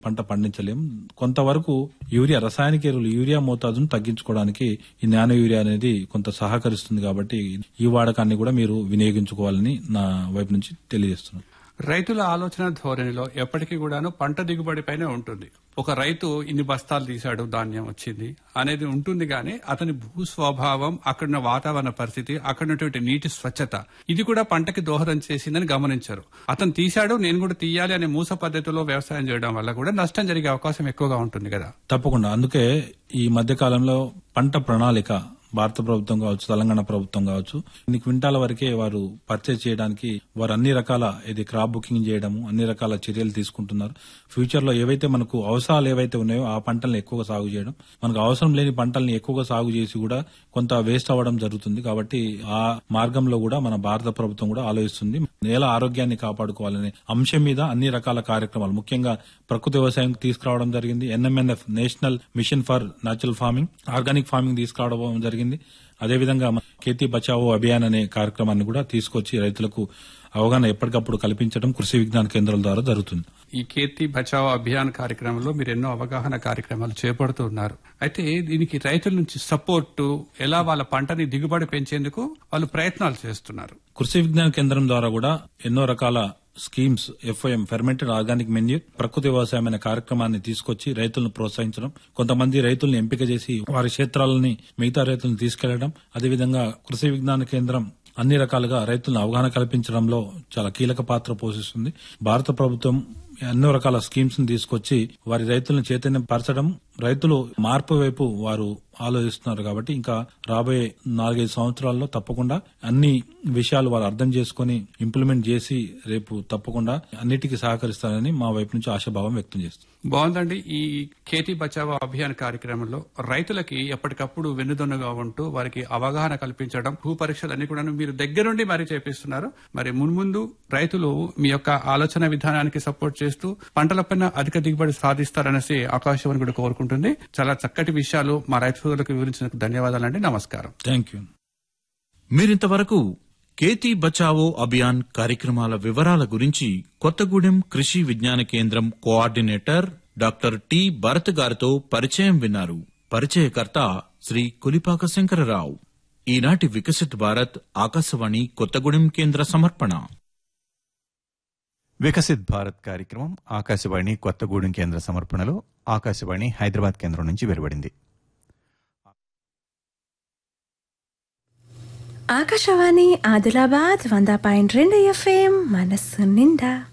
పంట పండించలేం కొంతవరకు యూరియా రసాయనిక ఎరువులు యూరియా మోతాదును తగ్గించుకోవడానికి ఈ నానో యూరియా అనేది కొంత సహకరిస్తుంది కాబట్టి ఈ వాడకాన్ని కూడా మీరు వినియోగించుకోవాలని నా వైపు నుంచి తెలియజేస్తున్నాను రైతుల ఆలోచన ధోరణిలో ఎప్పటికీ కూడాను పంట దిగుబడి పైనే ఉంటుంది ఒక రైతు ఇన్ని బస్తాలు తీశాడు ధాన్యం వచ్చింది అనేది ఉంటుంది కానీ అతని భూ స్వభావం అక్కడున్న వాతావరణ పరిస్థితి అక్కడున్నటువంటి నీటి స్వచ్ఛత ఇది కూడా పంటకి దోహదం చేసిందని గమనించారు అతను తీశాడు నేను కూడా తీయాలి అనే మూస పద్ధతిలో వ్యవసాయం చేయడం వల్ల కూడా నష్టం జరిగే అవకాశం ఎక్కువగా ఉంటుంది కదా తప్పకుండా అందుకే ఈ మధ్య కాలంలో పంట ప్రణాళిక భారత ప్రభుత్వం కావచ్చు తెలంగాణ ప్రభుత్వం కావచ్చు ఇన్ని క్వింటాల వరకే వారు పర్చేజ్ చేయడానికి వారు అన్ని రకాల ఇది క్రాప్ బుకింగ్ చేయడము అన్ని రకాల చర్యలు తీసుకుంటున్నారు ఫ్యూచర్ లో ఏవైతే మనకు అవసరాలు ఏవైతే ఉన్నాయో ఆ పంటల్ని ఎక్కువగా సాగు చేయడం మనకు అవసరం లేని పంటల్ని ఎక్కువగా సాగు చేసి కూడా కొంత వేస్ట్ అవ్వడం జరుగుతుంది కాబట్టి ఆ మార్గంలో కూడా మన భారత ప్రభుత్వం కూడా ఆలోచిస్తుంది నేల ఆరోగ్యాన్ని కాపాడుకోవాలనే అంశం మీద అన్ని రకాల కార్యక్రమాలు ముఖ్యంగా ప్రకృతి వ్యవసాయం తీసుకురావడం జరిగింది NMNF national mission for natural farming organic farming తీసుకురావడం జరిగింది అదేవిధంగా ఖేతీ బచావో అభియాన్ అనే కార్యక్రమాన్ని కూడా తీసుకొచ్చి రైతులకు అవగాహన ఎప్పటికప్పుడు కల్పించడం కృషి విజ్ఞాన కేంద్రాల ద్వారా జరుగుతుంది ఈ కీర్తి బచావో అభియాన్ కార్యక్రమంలో మీరు ఎన్నో అవగాహన కార్యక్రమాలు చేపడుతున్నారు అయితే దీనికి రైతుల నుంచి సపోర్టు ఎలా వాళ్ళ పంటని దిగుబడి పెంచేందుకు వాళ్ళు ప్రయత్నాలు చేస్తున్నారు కృషి విజ్ఞాన కేంద్రం ద్వారా కూడా ఎన్నో రకాల schemes FIM fermented organic manure ప్రకృతి వ్యవసాయం అనే కార్యక్రమాన్ని తీసుకొచ్చి రైతులను ప్రోత్సహించడం కొంతమంది రైతులను ఎంపిక చేసి వారి క్షేత్రాలని మిగతా రైతులను తీసుకెళ్లడం అదేవిధంగా కృషి విజ్ఞాన కేంద్రం అన్ని రకాలుగా రైతులను అవగాహన కల్పించడంలో చాలా కీలక పాత్ర పోషిస్తుంది భారత ప్రభుత్వం ఎన్నో రకాల స్కీమ్స్ ని తీసుకొచ్చి వారి రైతులను చైతన్యం పరచడం రైతులు మార్పు వైపు వారు ఆలోచిస్తున్నారు కాబట్టి ఇంకా రాబోయే నాలుగైదు సంవత్సరాల్లో తప్పకుండా అన్ని విషయాలు వారు అర్థం చేసుకుని ఇంప్లిమెంట్ చేసి రేపు తప్పకుండా అన్నిటికీ సహకరిస్తారని మా వైపు నుంచి ఆశాభావం వ్యక్తం చేస్తుంది బాగుందండి ఈ ఖేతీ బచావో అభియాన్ కార్యక్రమంలో రైతులకి ఎప్పటికప్పుడు వెన్నుదన్నుగా ఉంటూ వారికి అవగాహన కల్పించడం భూ పరీక్షలు అన్ని కూడా మీరు దగ్గరుండి మరీ చేపిస్తున్నారు మరి మున్ముందు రైతులు మీ యొక్క ఆలోచన విధానానికి సపోర్ట్ చేస్తూ పంటలపైన అధిక దిగుబడి సాధిస్తారనేసి ఆకాశవాణి కూడా కోరుకుంటుంది చాలా చక్కటి విషయాలు మా రైతు సోదరులకు వివరించినందుకు ధన్యవాదాలండి నమస్కారం థ్యాంక్ యూ మీరింతవరకు కేతీ బచావో అభియాన్ కార్యక్రమాల వివరాల గురించి కొత్తగూడెం కృషి విజ్ఞాన కేంద్రం కోఆర్డినేటర్ డాక్టర్ టి భరత్ గారితో పరిచయం విన్నారు పరిచయకర్త శ్రీ కులిపాక శంకరరావు ఈనాటి వికసిత్ భారత్ ఆకాశవాణి కొత్తగూడెం కేంద్ర సమర్పణ వికసిత్ భారత్ కార్యక్రమం ఆకాశవాణి కొత్తగూడెం కేంద్ర సమర్పణలో ఆకాశవాణి హైదరాబాద్ కేంద్రం నుంచి వెలువడింది ఆకాశవాణి ఆదిలాబాద్ వంద పాయింట్ రెండు ఎఫ్ఎం మనస్సు నిండా